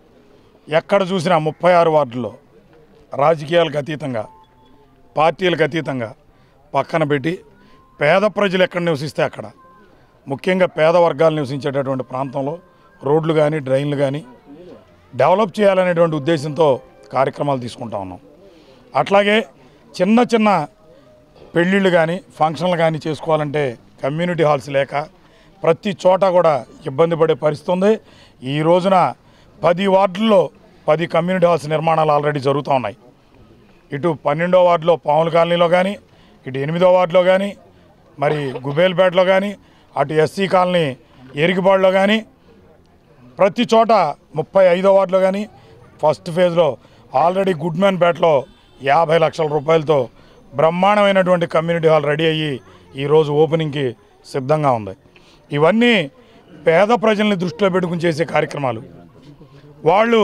Speaker 3: ఎక్కడ చూసినా ముప్పై ఆరు వార్డుల్లో రాజకీయాలకు అతీతంగా పార్టీలకు అతీతంగా పక్కన పెట్టి పేద ప్రజలు ఎక్కడ నివసిస్తే అక్కడ ముఖ్యంగా పేద వర్గాలు నివసించేటటువంటి ప్రాంతంలో రోడ్లు కానీ డ్రైన్లు కానీ డెవలప్ చేయాలనేటువంటి ఉద్దేశంతో కార్యక్రమాలు తీసుకుంటా ఉన్నాం అట్లాగే చిన్న చిన్న పెళ్ళిళ్ళు కానీ ఫంక్షన్లు కానీ చేసుకోవాలంటే కమ్యూనిటీ హాల్స్ లేక ప్రతి చోట కూడా ఇబ్బంది పడే పరిస్థితి ఉంది ఈ రోజున పది వార్డుల్లో పది కమ్యూనిటీ హాల్స్ నిర్మాణాలు ఆల్రెడీ జరుగుతూ ఉన్నాయి ఇటు పన్నెండో వార్డులో పాముల కాలనీలో కానీ ఇటు ఎనిమిదో వార్డులో కానీ మరి గుబేల్పేటలో కానీ అటు ఎస్సీ కాలనీ ఎరిగిబాడులో కానీ ప్రతి చోట ముప్పై ఐదో వార్డులో కానీ ఫస్ట్ ఫేజ్లో ఆల్రెడీ గుడ్మెన్ పేటలో యాభై లక్షల రూపాయలతో బ్రహ్మాండమైనటువంటి కమ్యూనిటీ హాల్ రెడీ అయ్యి ఈరోజు ఓపెనింగ్కి సిద్ధంగా ఉంది ఇవన్నీ పేద ప్రజల్ని దృష్టిలో పెట్టుకుని చేసే కార్యక్రమాలు వాళ్ళు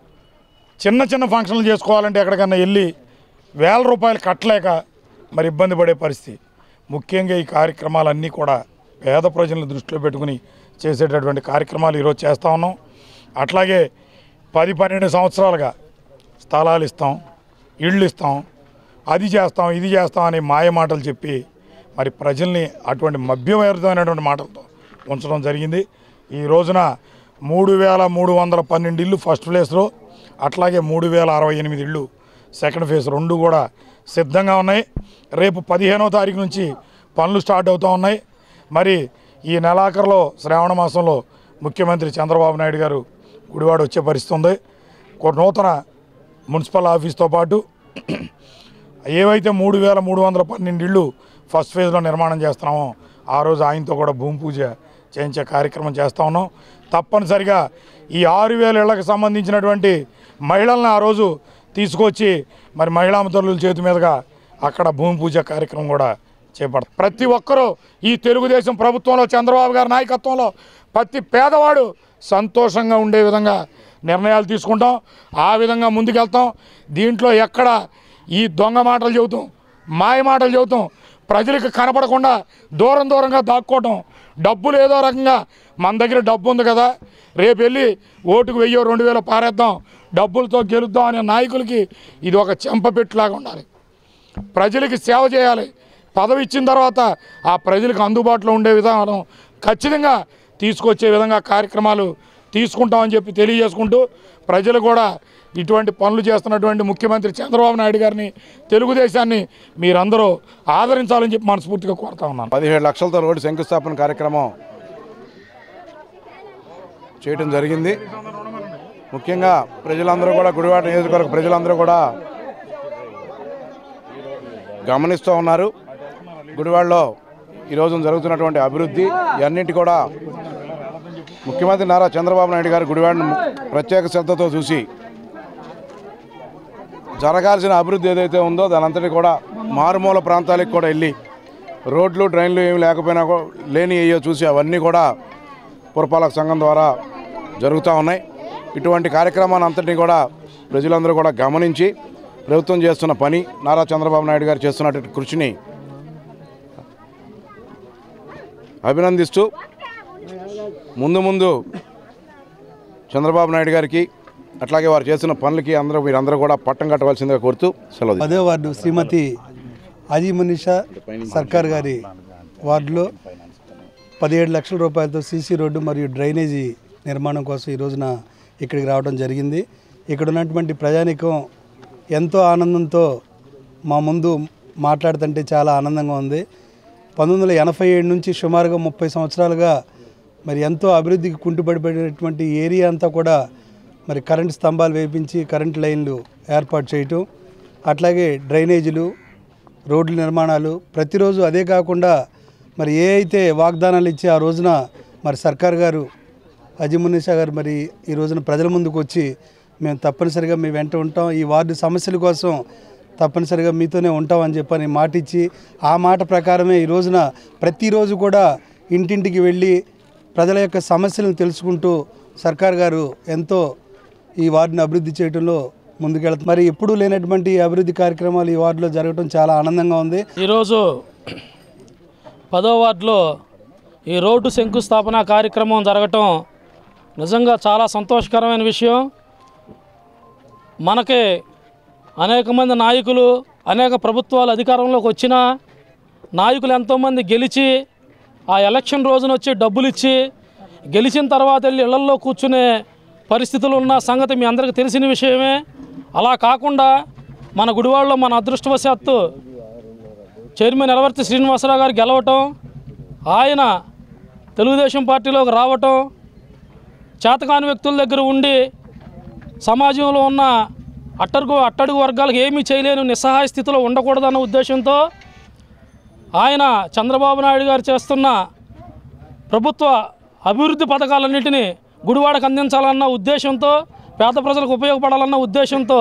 Speaker 3: చిన్న చిన్న ఫంక్షన్లు చేసుకోవాలంటే ఎక్కడికన్నా వెళ్ళి వేల రూపాయలు కట్టలేక మరి ఇబ్బంది పడే పరిస్థితి ముఖ్యంగా ఈ కార్యక్రమాలన్నీ కూడా పేద ప్రజలను దృష్టిలో పెట్టుకుని చేసేటటువంటి కార్యక్రమాలు ఈరోజు చేస్తూ ఉన్నాం అట్లాగే పది పన్నెండు సంవత్సరాలుగా స్థలాలు ఇస్తాం ఇళ్ళు ఇస్తాం అది చేస్తాం ఇది చేస్తాం అనే మాయ మాటలు చెప్పి మరి ప్రజల్ని అటువంటి మభ్యమైనటువంటి మాటలతో ఉంచడం జరిగింది ఈ రోజున మూడు వేల మూడు వందల పన్నెండు ఇళ్ళు ఫస్ట్ ప్లేస్లో అట్లాగే మూడు వేల అరవై ఎనిమిది ఇళ్ళు సెకండ్ ఫేజ్ రెండు కూడా సిద్ధంగా ఉన్నాయి రేపు పదిహేనో తారీఖు నుంచి పనులు స్టార్ట్ అవుతూ ఉన్నాయి మరి ఈ నెలాఖరులో శ్రావణ మాసంలో ముఖ్యమంత్రి చంద్రబాబు నాయుడు గారు గుడివాడ వచ్చే పరిస్థితి ఉంది ఒక నూతన మున్సిపల్ ఆఫీస్తో పాటు ఏవైతే మూడు వేల మూడు వందల పన్నెండు ఇళ్ళు ఫస్ట్ ఫేజ్లో నిర్మాణం చేస్తున్నామో ఆ రోజు ఆయనతో కూడా భూమి పూజ చేయించే కార్యక్రమం చేస్తా ఉన్నాం తప్పనిసరిగా ఈ ఆరు వేల ఇళ్లకు సంబంధించినటువంటి మహిళలను ఆ రోజు తీసుకొచ్చి మరి మహిళా తల్లుల చేతి మీదుగా అక్కడ భూమి పూజ కార్యక్రమం కూడా చేపడతాం ప్రతి ఒక్కరూ ఈ తెలుగుదేశం ప్రభుత్వంలో చంద్రబాబు గారి నాయకత్వంలో ప్రతి పేదవాడు సంతోషంగా ఉండే విధంగా నిర్ణయాలు తీసుకుంటాం ఆ విధంగా ముందుకెళ్తాం దీంట్లో ఎక్కడ ఈ దొంగ మాటలు చెబుతాం మాయ మాటలు చెబుతాం ప్రజలకు కనపడకుండా దూరం దూరంగా దాక్కోవటం డబ్బులు ఏదో రకంగా మన దగ్గర డబ్బు ఉంది కదా రేపు వెళ్ళి ఓటుకు వెయ్యో రెండు వేలు పారేద్దాం డబ్బులతో గెలుద్దాం అనే నాయకులకి ఇది ఒక చెంపపెట్టులాగా ఉండాలి ప్రజలకి సేవ చేయాలి పదవి ఇచ్చిన తర్వాత ఆ ప్రజలకు అందుబాటులో ఉండే విధానం ఖచ్చితంగా తీసుకొచ్చే విధంగా కార్యక్రమాలు తీసుకుంటామని చెప్పి తెలియజేసుకుంటూ ప్రజలు కూడా ఇటువంటి పనులు చేస్తున్నటువంటి ముఖ్యమంత్రి చంద్రబాబు నాయుడు గారిని తెలుగుదేశాన్ని మీరందరూ ఆదరించాలని చెప్పి మనస్ఫూర్తిగా కోరుతా ఉన్నాను
Speaker 9: పదిహేడు లక్షలతో రోడ్డు శంకుస్థాపన కార్యక్రమం చేయటం జరిగింది ముఖ్యంగా ప్రజలందరూ కూడా గుడివాడ నియోజకవర్గ ప్రజలందరూ కూడా గమనిస్తూ ఉన్నారు గుడివాడలో ఈరోజు జరుగుతున్నటువంటి అభివృద్ధి ఇవన్నింటి కూడా ముఖ్యమంత్రి నారా చంద్రబాబు నాయుడు గారు గుడివాడను ప్రత్యేక శ్రద్ధతో చూసి జరగాల్సిన అభివృద్ధి ఏదైతే ఉందో దానంతటి కూడా మారుమూల ప్రాంతాలకు కూడా వెళ్ళి రోడ్లు డ్రైన్లు ఏమి లేకపోయినా కూడా లేని అయ్యో చూసి అవన్నీ కూడా పురపాలక సంఘం ద్వారా జరుగుతూ ఉన్నాయి ఇటువంటి కార్యక్రమాన్ని అంతటినీ కూడా ప్రజలందరూ కూడా గమనించి ప్రభుత్వం చేస్తున్న పని నారా చంద్రబాబు నాయుడు గారు చేస్తున్నటువంటి కృషిని అభినందిస్తూ ముందు ముందు చంద్రబాబు నాయుడు గారికి అట్లాగే వారు చేస్తున్న పనులకి అందరూ మీరందరూ కూడా పట్టం కట్టవలసిందిగా కోరుతూ సెలవు
Speaker 10: పదే వార్డు శ్రీమతి అజీ మనీషా సర్కార్ గారి వార్డులో పదిహేడు లక్షల రూపాయలతో సీసీ రోడ్డు మరియు డ్రైనేజీ నిర్మాణం కోసం ఈ రోజున ఇక్కడికి రావడం జరిగింది ఇక్కడ ఉన్నటువంటి ప్రజానికం ఎంతో ఆనందంతో మా ముందు మాట్లాడుతుంటే చాలా ఆనందంగా ఉంది పంతొమ్మిది వందల ఎనభై ఏడు నుంచి సుమారుగా ముప్పై సంవత్సరాలుగా మరి ఎంతో అభివృద్ధికి కుంటుపడిపోయినటువంటి ఏరియా అంతా కూడా మరి కరెంట్ స్తంభాలు వేపించి కరెంట్ లైన్లు ఏర్పాటు చేయటం అట్లాగే డ్రైనేజీలు రోడ్ల నిర్మాణాలు ప్రతిరోజు అదే కాకుండా మరి ఏ అయితే వాగ్దానాలు ఇచ్చి ఆ రోజున మరి సర్కార్ గారు అజిమునిషా గారు మరి ఈ రోజున ప్రజల ముందుకు వచ్చి మేము తప్పనిసరిగా మీ వెంట ఉంటాం ఈ వార్డు సమస్యల కోసం తప్పనిసరిగా మీతోనే ఉంటామని చెప్పని మాట ఇచ్చి ఆ మాట ప్రకారమే ఈ రోజున ప్రతిరోజు కూడా ఇంటింటికి వెళ్ళి ప్రజల యొక్క సమస్యలను తెలుసుకుంటూ సర్కార్ గారు ఎంతో ఈ వార్డుని అభివృద్ధి చేయడంలో ముందుకెళ్తారు మరి ఎప్పుడూ లేనటువంటి ఈ అభివృద్ధి కార్యక్రమాలు ఈ వార్డులో జరగడం చాలా ఆనందంగా ఉంది
Speaker 11: ఈరోజు పదో వార్డులో ఈ రోడ్డు శంకుస్థాపన కార్యక్రమం జరగటం నిజంగా చాలా సంతోషకరమైన విషయం మనకి అనేక మంది నాయకులు అనేక ప్రభుత్వాలు అధికారంలోకి వచ్చిన నాయకులు ఎంతోమంది గెలిచి ఆ ఎలక్షన్ రోజున వచ్చి డబ్బులు ఇచ్చి గెలిచిన తర్వాత వెళ్ళి ఇళ్లల్లో కూర్చునే పరిస్థితులు ఉన్న సంగతి మీ అందరికీ తెలిసిన విషయమే అలా కాకుండా మన గుడివాడలో మన అదృష్టవశాత్తు చైర్మన్ ఎలవర్తి శ్రీనివాసరావు గారు గెలవటం ఆయన తెలుగుదేశం పార్టీలోకి రావటం చేతకాని వ్యక్తుల దగ్గర ఉండి సమాజంలో ఉన్న అట్టడుగు అట్టడుగు వర్గాలకు ఏమీ చేయలేని నిస్సహాయ స్థితిలో ఉండకూడదన్న ఉద్దేశంతో ఆయన చంద్రబాబు నాయుడు గారు చేస్తున్న ప్రభుత్వ అభివృద్ధి పథకాలన్నింటినీ గుడివాడకు అందించాలన్న ఉద్దేశంతో పేద ప్రజలకు ఉపయోగపడాలన్న ఉద్దేశంతో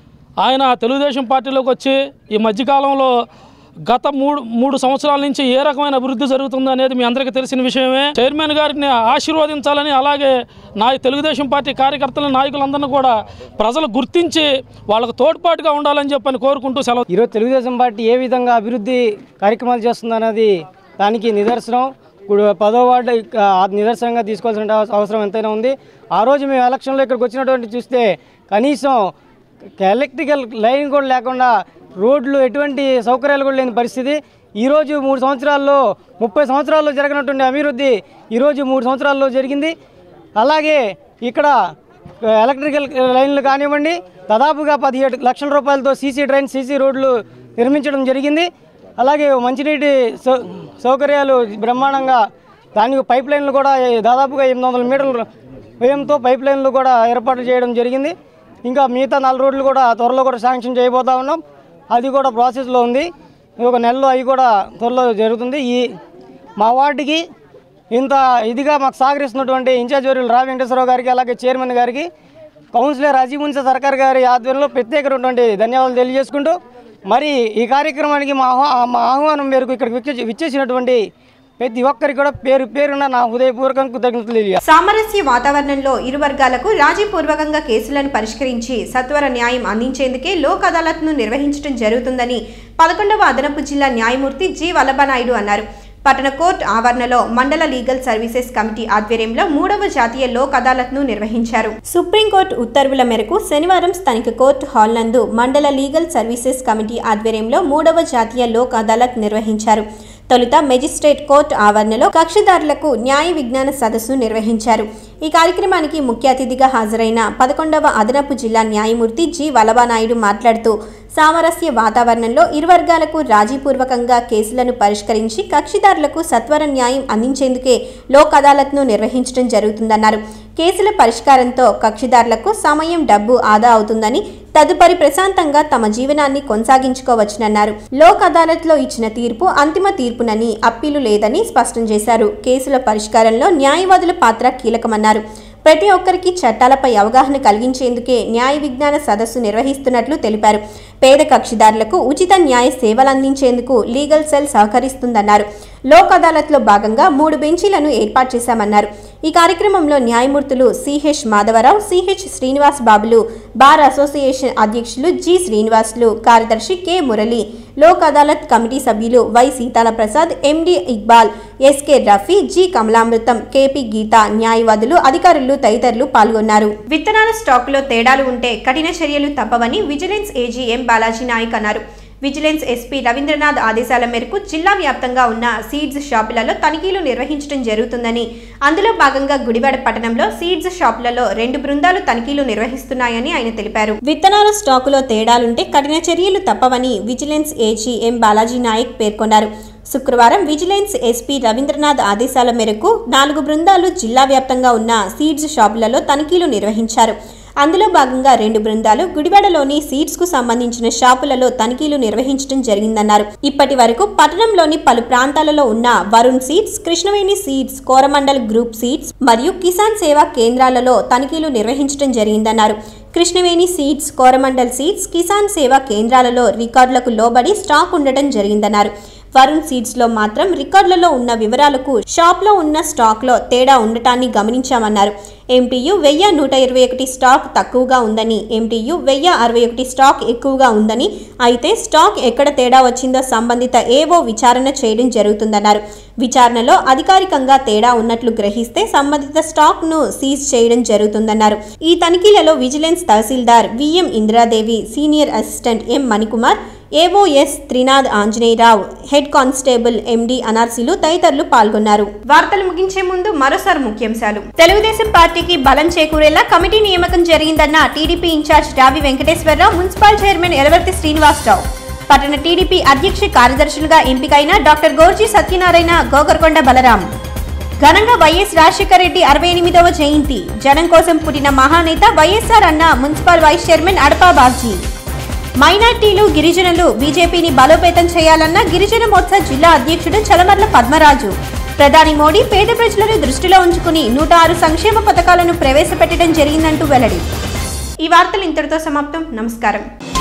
Speaker 11: ఆయన తెలుగుదేశం పార్టీలోకి వచ్చి ఈ మధ్యకాలంలో గత మూడు మూడు సంవత్సరాల నుంచి ఏ రకమైన అభివృద్ధి జరుగుతుందో అనేది మీ అందరికీ తెలిసిన విషయమే చైర్మన్ గారిని ఆశీర్వదించాలని అలాగే నా తెలుగుదేశం పార్టీ కార్యకర్తల నాయకులందరినీ కూడా ప్రజలు గుర్తించి వాళ్ళకు తోడ్పాటుగా ఉండాలని చెప్పని కోరుకుంటూ సెలవు
Speaker 12: ఈరోజు తెలుగుదేశం పార్టీ ఏ విధంగా అభివృద్ధి కార్యక్రమాలు చేస్తుందన్నది దానికి నిదర్శనం ఇప్పుడు పదో వార్డు ఇక ఆ నిదర్శనంగా తీసుకోవాల్సిన అవసరం ఎంతైనా ఉంది ఆ రోజు మేము ఎలక్షన్లో ఇక్కడికి వచ్చినటువంటి చూస్తే కనీసం ఎలక్ట్రికల్ లైన్ కూడా లేకుండా రోడ్లు ఎటువంటి సౌకర్యాలు కూడా లేని పరిస్థితి ఈరోజు మూడు సంవత్సరాల్లో ముప్పై సంవత్సరాల్లో జరగనటువంటి అభివృద్ధి ఈరోజు మూడు సంవత్సరాల్లో జరిగింది అలాగే ఇక్కడ ఎలక్ట్రికల్ లైన్లు కానివ్వండి దాదాపుగా పదిహేడు లక్షల రూపాయలతో సీసీ డ్రైన్ సీసీ రోడ్లు నిర్మించడం జరిగింది అలాగే మంచినీటి సౌ సౌకర్యాలు బ్రహ్మాండంగా దానికి పైప్ లైన్లు కూడా దాదాపుగా ఎనిమిది వందల మీటర్ల వ్యయంతో పైప్ లైన్లు కూడా ఏర్పాటు చేయడం జరిగింది ఇంకా మిగతా నాలుగు రోడ్లు కూడా త్వరలో కూడా శాంక్షన్ చేయబోతా ఉన్నాం అది కూడా ప్రాసెస్లో ఉంది ఒక నెలలో అవి కూడా త్వరలో జరుగుతుంది ఈ మా వార్డుకి ఇంత ఇదిగా మాకు సహకరిస్తున్నటువంటి ఇన్ఛార్జ్ వర్యులు రా వెంకటేశ్వరరావు గారికి అలాగే చైర్మన్ గారికి కౌన్సిలర్ రాజీవ్ మున్సా సర్కార్ గారి ఆధ్వర్యంలో ప్రత్యేకమైనటువంటి ధన్యవాదాలు తెలియజేసుకుంటూ మరి ఈ కార్యక్రమానికి మా ఆహ్వా మా ఆహ్వానం మేరకు ఇక్కడికి విచ్చే విచ్చేసినటువంటి ప్రతి ఒక్కరికి కూడా పేరు పేరున నా హృదయపూర్వకంగా కృతజ్ఞతలు తెలియ
Speaker 1: సామరస్య వాతావరణంలో ఇరు వర్గాలకు రాజీపూర్వకంగా కేసులను పరిష్కరించి సత్వర న్యాయం అందించేందుకే లోక్ అదాలత్ను నిర్వహించడం జరుగుతుందని పదకొండవ అదనపు జిల్లా న్యాయమూర్తి జి వల్లభనాయుడు అన్నారు పట్టణ కోర్టు ఆవరణలో మండల లీగల్ సర్వీసెస్ కమిటీ ఆధ్వర్యంలో మూడవ జాతీయ లోక్ అదాలత్ను నిర్వహించారు సుప్రీంకోర్టు ఉత్తర్వుల మేరకు శనివారం స్థానిక కోర్టు హాల్ నందు మండల లీగల్ సర్వీసెస్ కమిటీ ఆధ్వర్యంలో మూడవ జాతీయ లోక్ అదాలత్ నిర్వహించారు తొలుత మెజిస్ట్రేట్ కోర్టు ఆవరణలో కక్షిదారులకు న్యాయ విజ్ఞాన సదస్సు నిర్వహించారు ఈ కార్యక్రమానికి ముఖ్య అతిథిగా హాజరైన పదకొండవ అదనపు జిల్లా న్యాయమూర్తి జి వల్లభానాయుడు మాట్లాడుతూ సామరస్య వాతావరణంలో ఇరు వర్గాలకు రాజీపూర్వకంగా కేసులను పరిష్కరించి కక్షిదారులకు సత్వర న్యాయం అందించేందుకే లోక్ అదాలత్ను నిర్వహించడం జరుగుతుందన్నారు కేసుల పరిష్కారంతో కక్షిదారులకు సమయం డబ్బు ఆదా అవుతుందని తదుపరి ప్రశాంతంగా తమ జీవనాన్ని కొనసాగించుకోవచ్చునన్నారు లోక్ అదాలత్లో ఇచ్చిన తీర్పు అంతిమ తీర్పునని అప్పీలు లేదని స్పష్టం చేశారు కేసుల పరిష్కారంలో న్యాయవాదుల పాత్ర కీలకమన్నారు ప్రతి ఒక్కరికి చట్టాలపై అవగాహన కలిగించేందుకే న్యాయ విజ్ఞాన సదస్సు నిర్వహిస్తున్నట్లు తెలిపారు పేద కక్షిదారులకు ఉచిత న్యాయ సేవలు అందించేందుకు లీగల్ సెల్ సహకరిస్తుందన్నారు లోక్ అదాలత్లో భాగంగా మూడు బెంచీలను ఏర్పాటు చేశామన్నారు ఈ కార్యక్రమంలో న్యాయమూర్తులు CH Madhavarao CH Srinivas Babulu bar association అధ్యక్షులు జి శ్రీనివాసులు కార్యదర్శి కె మురళి లోక్ అదాలత్ కమిటీ సభ్యులు Y Seethala Prasad MD Iqbal SK Rafi G Kamalamrutham KP Geetha న్యాయవాదులు అధికారులు తదితరులు పాల్గొన్నారు విత్తనాల స్టాకులో తేడాలు ఉంటే కఠిన చర్యలు తప్పవని vigilance AG M Balaji Naik అన్నారు విజిలెన్స్ ఎస్పీ రవీంద్రనాథ్ ఆదేశాల మేరకు జిల్లా వ్యాప్తంగా ఉన్న సీడ్స్ షాపులలో తనిఖీలు నిర్వహించడం జరుగుతుందని అందులో భాగంగా గుడివాడ పట్టణంలో సీడ్స్ షాపులలో రెండు బృందాలు తనిఖీలు నిర్వహిస్తున్నాయని ఆయన తెలిపారు విత్తనాల స్టాకులో తేడాలుంటే కఠిన చర్యలు తప్పవని vigilance AG M Balaji Naik పేర్కొన్నారు శుక్రవారం విజిలెన్స్ ఎస్పీ రవీంద్రనాథ్ ఆదేశాల మేరకు నాలుగు బృందాలు జిల్లా వ్యాప్తంగా ఉన్న సీడ్స్ షాపులలో తనిఖీలు నిర్వహించారు అందులో భాగంగా రెండు బృందాలు గుడివాడలోని సీడ్స్ కు సంబంధించిన షాపులలో తనిఖీలు నిర్వహించడం జరిగిందన్నారు ఇప్పటి వరకు పట్టణంలోని పలు ప్రాంతాలలో ఉన్న Varun seeds Krishnaveni seeds Coromandel group seeds మరియు కిసాన్ సేవా కేంద్రాలలో తనిఖీలు నిర్వహించడం జరిగిందన్నారు కృష్ణవేణి సీడ్స్ కోరమండల్ సీడ్స్ కిసాన్ సేవా కేంద్రాలలో రికార్డులకు లోబడి స్టాక్ ఉండటం జరిగిందన్నారు వరుణ్ సీడ్స్ లో మాత్రం రికార్డులలో ఉన్న వివరాలకు షాప్ లో ఉన్న స్టాక్ లో తేడా ఉండటాన్ని గమనించామన్నారు ఎంటీయు వెయ్యి నూట ఇరవై ఒకటి స్టాక్ తక్కువగా ఉందని ఎంటీయు వెయ్యి అరవై ఒకటి స్టాక్ ఎక్కువగా ఉందని అయితే స్టాక్ ఎక్కడ తేడా వచ్చిందో సంబంధిత ఏవో విచారణ చేయడం జరుగుతుందన్నారు విచారణలో అధికారికంగా తేడా ఉన్నట్లు గ్రహిస్తే సంబంధిత స్టాక్ ను సీజ్ చేయడం జరుగుతుందన్నారు ఈ తనిఖీలలో vigilance tahsildar VM Indiradevi senior assistant M Manikumar AOs Trinath Anjaneyarao head constable MD అనార్సీలు తదితరులు పాల్గొన్నారు వార్తలు ముగించే ముందు మరోసారి ముఖ్యాంశాలు తెలుగుదేశం పార్టీకి బలం చేకూరేలా కమిటీ నియామకం జరిగిందన్న TDP in charge Ravi Venkateswararao municipal chairman Elavarthi Srinivasarao పట్టణ టీడీపీ అధ్యక్ష కార్యదర్శులుగా ఎంపికైన డాక్టర్ గోర్జీ సత్యనారాయణ గోగర్కొండ బలరాం ఘనంగా వైఎస్ రాజశేఖర రెడ్డి అరవై ఎనిమిదవ జయంతి జనం కోసం పుట్టిన మహానేత వైఎస్ఆర్ అన్న municipal vice chairman Adapa Babji మైనార్టీలు గిరిజనులు బీజేపీని బలోపేతం చేయాలన్న గిరిజన మోర్చా జిల్లా అధ్యక్షుడు చలమర్ల పద్మరాజు ప్రధాని మోడీ పేద ప్రజలను దృష్టిలో ఉంచుకుని నూట ఆరు సంక్షేమ పథకాలను ప్రవేశపెట్టడం జరిగిందంటూ వెల్లడి ఈ వార్తలు ఇంతటితో సమాప్తం నమస్కారం